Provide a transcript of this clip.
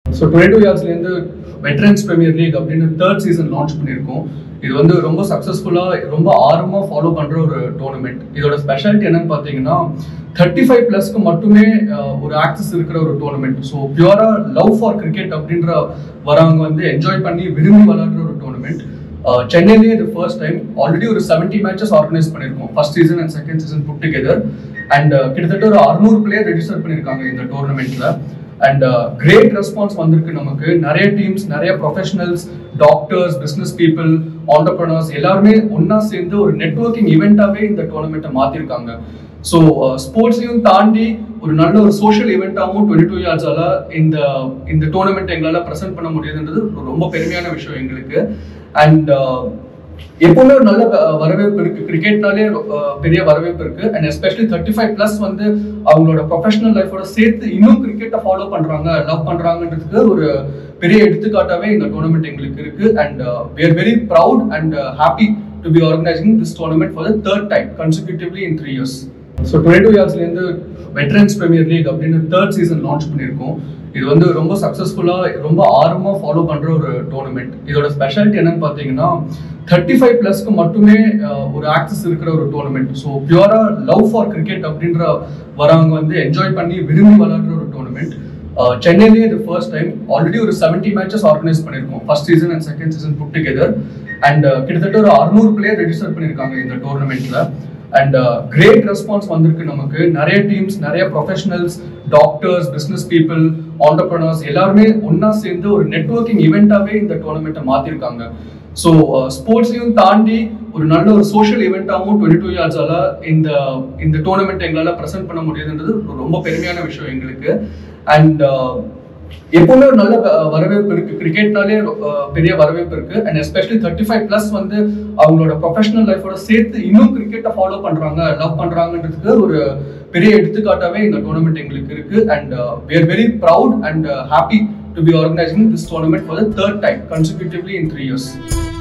so twenty two இயர்ஸ்லேருந்து veterans premier league அப்படின்னு third season launch பண்ணியிருக்கோம் இது வந்து ரொம்ப சக்ஸஸ்ஃபுல்லாக ரொம்ப ஆர்வமாக ஃபாலோ பண்ணுற ஒரு டோர்னமெண்ட் இதோட ஸ்பெஷாலிட்டி என்னன்னு பார்த்தீங்கன்னா தேர்ட்டி ஃபைவ் ப்ளஸ்க்கு மட்டுமே அஹ், ஒரு ஆக்சஸ் இருக்கிற ஒரு டோர்னமெண்ட் ஸோ பியூரா லவ் ஃபார் கிரிக்கெட் அப்படின்ற வரவங்க வந்து என்ஜாய் பண்ணி விரும்பி விளையாடுற ஒரு டோர்னமெண்ட் சென்னையிலேயே இது ஃபர்ஸ்ட் டைம் ஆல்ரெடி ஒரு செவன்ட்டி மேட்சஸ் ஆர்கனைஸ் பண்ணியிருக்கோம் first season and second season put together and கிட்டத்தட்ட ஒரு அறுநூறு பிளேயர் ரெஜிஸ்டர் பண்ணியிருக்காங்க இந்த டோர்னமெண்ட்ல அண்ட் கிரேட் ரெஸ்பான்ஸ் வந்திருக்கு நமக்கு நிறைய டீம்ஸ் நிறைய professionals doctors business people entrepreneurs எல்லாருமே ஒண்ணா சேர்ந்து ஒரு நெட்வொர்க்கிங் ஈவெண்ட்டாவே இந்த டோர்னமெண்ட்டை மாத்திருக்காங்க ஸோ ஸ்போர்ட்ஸையும் தாண்டி ஒரு நல்ல ஒரு சோஷியல் ஈவெண்ட்டாகவும் டுவெண்ட்டி டூ இயர்ஸால இந்த இந்த டோர்னமெண்ட் எங்களால் ப்ரெசென்ட் பண்ண முடியுதுன்றது ரொம்ப பெருமையான விஷயம் எங்களுக்கு அண்ட் எப்பவுமே ஒரு நல்ல வ- வரவேற்பு இருக்கு கிரிக்கெட்னாலே அஹ், பெரிய வரவேற்பு இருக்கு and especially thirty five plus வந்து அவங்களோட ப்ரொஃபஷனல் லைஃபோட சேர்த்து இன்னும் கிரிக்கெட்டை ஃபாலோ பண்றாங்க லவ் பண்றாங்கன்றதுக்கு ஒரு பெரிய எடுத்துக்காட்டாவே இந்த டோர்னமெண்ட் எங்களுக்கு இருக்கு and we are very proud and happy to be organising this tournament for the third time consecutively in three years so twenty two இயர்ஸ்லேருந்து வெட்டரன்ஸ் பிரீமியர் லீக் அப்படின்னு தேர்ட் சீசன் லான்ச் பண்ணியிருக்கோம் இது வந்து ரொம்ப சக்ஸஸ்ஃபுல்லாக ரொம்ப ஆர்வமாக ஃபாலோ பண்ணுற ஒரு டோர்னமெண்ட் இதோட ஸ்பெஷாலிட்டி என்னன்னு பார்த்தீங்கன்னா தேர்ட்டி ஃபைவ் ப்ளஸ்க்கு மட்டுமே அஹ், ஒரு ஆக்சஸ் இருக்கிற ஒரு டோர்னமெண்ட் ஸோ பியூரா லவ் ஃபார் கிரிக்கெட் அப்படின்ற வரவங்க வந்து என்ஜாய் பண்ணி விரும்பி விளையாடுற ஒரு டோர்னமெண்ட் சென்னையிலேயே இது ஃபர்ஸ்ட் டைம் ஆல்ரெடி ஒரு செவன்ட்டி மேட்சஸ் ஆர்கனைஸ் பண்ணியிருக்கோம் first season and second season put together and கிட்டத்தட்ட ஒரு அறுநூறு பிளேயர் ரெஜிஸ்டர் பண்ணியிருக்காங்க இந்த டோர்னமெண்ட்ல அண்ட் கிரேட் ரெஸ்பான்ஸ் வந்திருக்கு நமக்கு நிறைய டீம்ஸ் நிறைய professionals doctors business people entrepreneurs எல்லாருமே ஒண்ணா சேர்ந்து ஒரு நெட்வொர்க்கிங் ஈவெண்ட்டாவே இந்த டோர்னமெண்ட்டை மாத்திருக்காங்க ஸோ ஸ்போர்ட்ஸையும் தாண்டி ஒரு நல்ல ஒரு சோஷியல் ஈவெண்ட்டாகவும் டுவெண்ட்டி டூ இயர்ஸால இந்த இந்த டோர்னமெண்ட் எங்களால் ப்ரெசென்ட் பண்ண முடியுதுன்றது ரொம்ப பெருமையான விஷயம் எங்களுக்கு அண்ட் எப்பவுமே ஒரு நல்ல வ- வரவேற்பு இருக்கு கிரிக்கெட்னாலே அஹ், பெரிய வரவேற்பு இருக்கு and especially thirty five plus வந்து அவங்களோட ப்ரொஃபஷனல் லைஃபோட சேர்த்து இன்னும் கிரிக்கெட்டை ஃபாலோ பண்றாங்க லவ் பண்றாங்கன்றதுக்கு ஒரு பெரிய எடுத்துக்காட்டாவே இந்த டோர்னமெண்ட் எங்களுக்கு இருக்கு and we are very proud and happy to be organising this tournament for the third time consecutively in three years